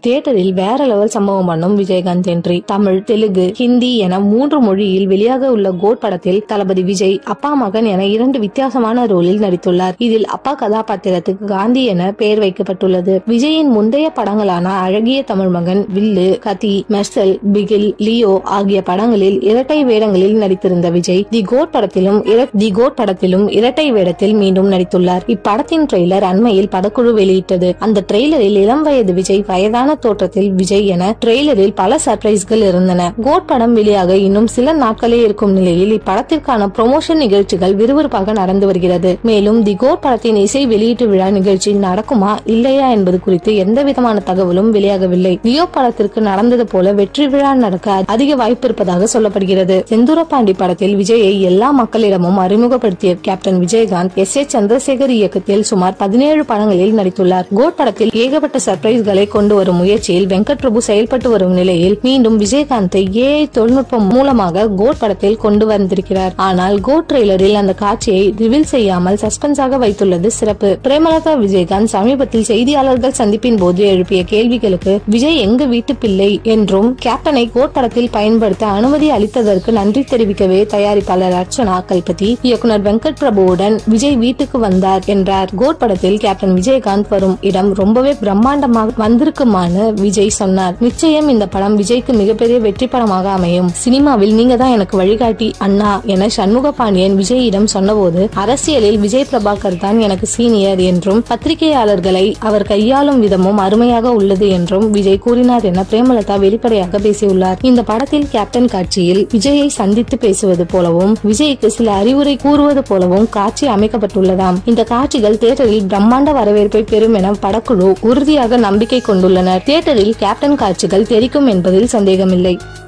தியேட்டரில் வேற லெவல் சம்பவம் பண்ணும் விஜயகாந்த் என்ட்ரி தமிழ் தெலுங்கு ஹிந்தி என மூன்று மொழியில் வெளியாக உள்ள கோட் படத்தில் தளபதி விஜய் அப்பா மகன் என இரண்டு வித்தியாசமான ரோலில் நடித்துள்ளார் இதில் அப்பா கதாபாத்திரத்துக்கு காந்தி என பெயர் வைக்கப்பட்டுள்ளது விஜயின் முந்தைய படங்களான அழகிய தமிழ் மகன் வில்லு கதி மெர்சல் பிகில் லியோ ஆகிய படங்களில் இரட்டை வேடங்களில் நடித்திருந்த விஜய் தி கோட் படத்திலும் இர- தி கோட் படத்திலும் இரட்டை வேடத்தில் மீண்டும் நடித்துள்ளார் இப்படத்தின் ட்ரெய்லர் அண்மையில் படக்குழு வெளியிட்டது அந்த ட்ரெய்லரில் இளம் வயது விஜய் வயதான தோற்றத்தில் விஜய் என ட்ரெய்லரில் பல சர்ப்ரைஸ்கள் இருந்தன கோட் படம் வெளியாக இன்னும் சில நாட்களே இருக்கும் நிலையில் இப்படத்திற்கான ப்ரொமோஷன் நிகழ்ச்சிகள் விறுவிறுப்பாக நடந்து வருகிறது மேலும் தி கோட் படத்தின் இசை வெளியீட்டு விழா நிகழ்ச்சி நடக்குமா இல்லையா என்பது குறித்து எந்த விதமான தகவலும் வெளியாகவில்லை லியோ படத்திற்கு நடந்தது போல வெற்றி விழா நடக்க அதிக வாய்ப்பு இருப்பதாக சொல்லப்படுகிறது செந்தூரபாண்டி படத்தில் விஜயை எல்லா மக்களிடமும் அறிமுகப்படுத்திய captain Vijayakanth S A Chandrasekhar இயக்கத்தில் சுமார் பதினேழு படங்களில் நடித்துள்ளார் கோட் படத்தில் ஏகப்பட்ட சர்ப்ரைஸ்களை கொண்டு வரும் முயற்சியில் வெங்கட் பிரபு செயல்பட்டு வரும் நிலையில் மீண்டும் விஜயகாந்தை ஏஐ தொழில்நுட்பம் மூலமாக கோட் படத்தில் கொண்டு வந்திருக்கிறார் ஆனால் கோட் ட்ரெய்லரில் அந்த காட்சியை ரிவீல் செய்யாமல் சஸ்பென்ஸாக வைத்துள்ளது சிறப்பு பிரேமலதா விஜயகாந்த் சமீபத்தில் செய்தியாளர்கள் சந்திப்பின் போது எழுப்பிய கேள்விகளுக்கு விஜய் எங்க வீட்டு பிள்ளை என்றும் கேப்டனை கோட் படத்தில் பயன்படுத்த அனுமதி அளித்ததற்கு நன்றி தெரிவிக்கவே தயாரிப்பாளர் அர்ச்சனா கல்பதி இயக்குனர் வெங்கட் பிரபுவுடன் விஜய் வீட்டுக்கு வந்தார் என்றார் கோட் படத்தில் கேப்டன் விஜயகாந்த் வரும் இடம் ரொம்பவே பிரம்மாண்டமாக வந்திருக்குமான்னு விஜய் சொன்னார் நிச்சயம் இந்த படம் விஜய்க்கு மிகப்பெரிய வெற்றி படமாக அமையும் சினிமாவில் நீங்க தான் எனக்கு வழிகாட்டி அண்ணா என சண்முக பாண்டியன் விஜயிடம் சொன்னபோது அரசியலில் விஜய் பிரபாகர் தான் எனக்கு சீனியர் என்றும் பத்திரிகையாளர்களை அவர் கையாளும் விதமும் அருமையாக உள்ளது என்றும் விஜய் கூறினார் என பிரேமலதா வெளிப்படையாக பேசியுள்ளார் இந்த படத்தில் கேப்டன் காட்சியில் விஜயை சந்தித்து பேசுவது போலவும் விஜய்க்கு சில அறிவுரை கூறுவது போலவும் காட்சி அமைக்கப்பட்டுள்ளதாம் இந்த காட்சிகள் தியேட்டரில் பிரம்மாண்ட வரவேற்பை பெறும் என படக்குழு உறுதியாக நம்பிக்கை கொண்டுள்ளனர் தியேட்டரில் கேப்டன் காட்சிகள் தெரிக்கும் என்பதில் சந்தேகமில்லை